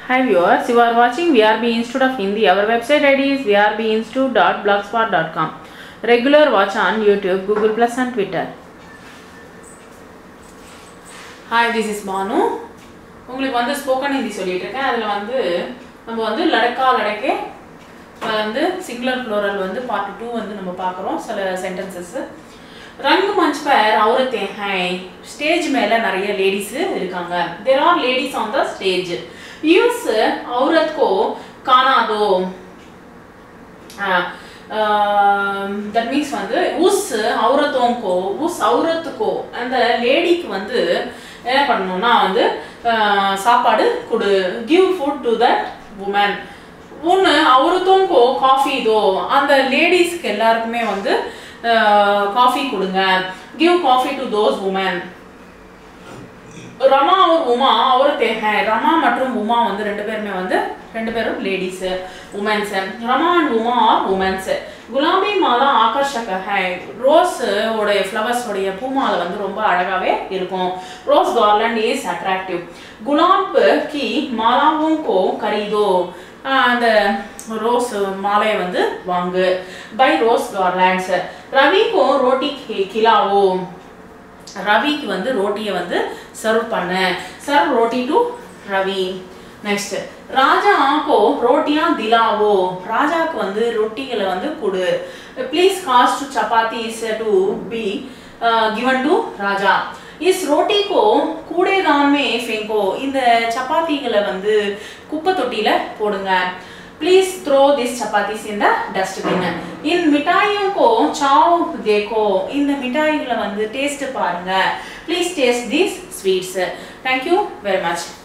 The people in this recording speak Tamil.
Hi viewers, you are watching VRB Institute of Hindi. Our website ID is vrbinstitute.blogspot.com. Regular watch on YouTube, Google Plus and Twitter. Hi, this is Manu. உங்களுக்கு வந்து ஸ்போக்கன் ஹிந்தி சொல்லிட்டு இருக்கேன் அதில் வந்து நம்ம வந்து லடக்கா லடக்கே அது வந்து சிங்குலர் ஃப்ளோரல் வந்து பார்ட் டூ வந்து நம்ம பார்க்குறோம் சில சென்டென்சஸ் ரங்கு மஞ்ச் பர் औरतें हैं ஸ்டேஜ் மேலே நிறைய லேடிஸ் இருக்காங்க there are ladies on the stage use औरत को காணா दो தட் மீன்ஸ் வந்து உஸ் அவுரத்தோங்கோ உஸ் அவுரத்துக்கோ அந்த லேடிக்கு வந்து என்ன பண்ணணும்னா வந்து ஆஹ், சாப்பாடு கொடு give food to the woman ஒன்று அவருத்தோங்கோ காஃபி தோ அந்த லேடிஸ்க்கு எல்லாருக்குமே வந்து காஃபி கொடுங்க give coffee to those woman Rama और உமா औरतें हैं ரமா மற்றும் உமா வந்து ரெண்டு பேருமே வந்து ரெண்டு பேரும் ladies womans Rama and Uma are womans குலாபி மாலா ஆகர்ஷக ஹை ரோஸ் உடைய ஃப்ளவர்ஸ் உடைய பூமாலை வந்து ரொம்ப அழகாவே இருக்கும் ரோஸ் கார்லண்ட் இஸ் அட்ராக்டிவ் குலாப் கி மாலாவும் கோ கரீதோ ஆஹ் அந்த ரோஸ் மாலையை வந்து வாங்கு பை ரோஸ் கார்லாண்ட்ஸ் ரவிக்கோ ரோட்டி கி- கிலாவோ ரவிக்கு வந்து ரோட்டியை வந்து சர்வ் பண்ண serve roti to Ravi next Raja கோ ரோட்டியா திலாவோ ராஜாக்கு வந்து ரொட்டிகளை வந்து கொடு please cast two chapatis to be given to Raja இஸ் ரோட்டி கோ கூடேதான் மே ஃபெங்கோ இந்த சப்பாத்திகளை வந்து குப்பை தொட்டியில போடுங்க ப்ளீஸ் த்ரோ திஸ் சப்பாத்திஸ் இந்த டஸ்ட்பின் இன் மிட்டாயும் கோ சாவ் தேக்கோ இந்த மிட்டாய்களை வந்து டேஸ்ட் பாருங்க please taste these sweets thank you very much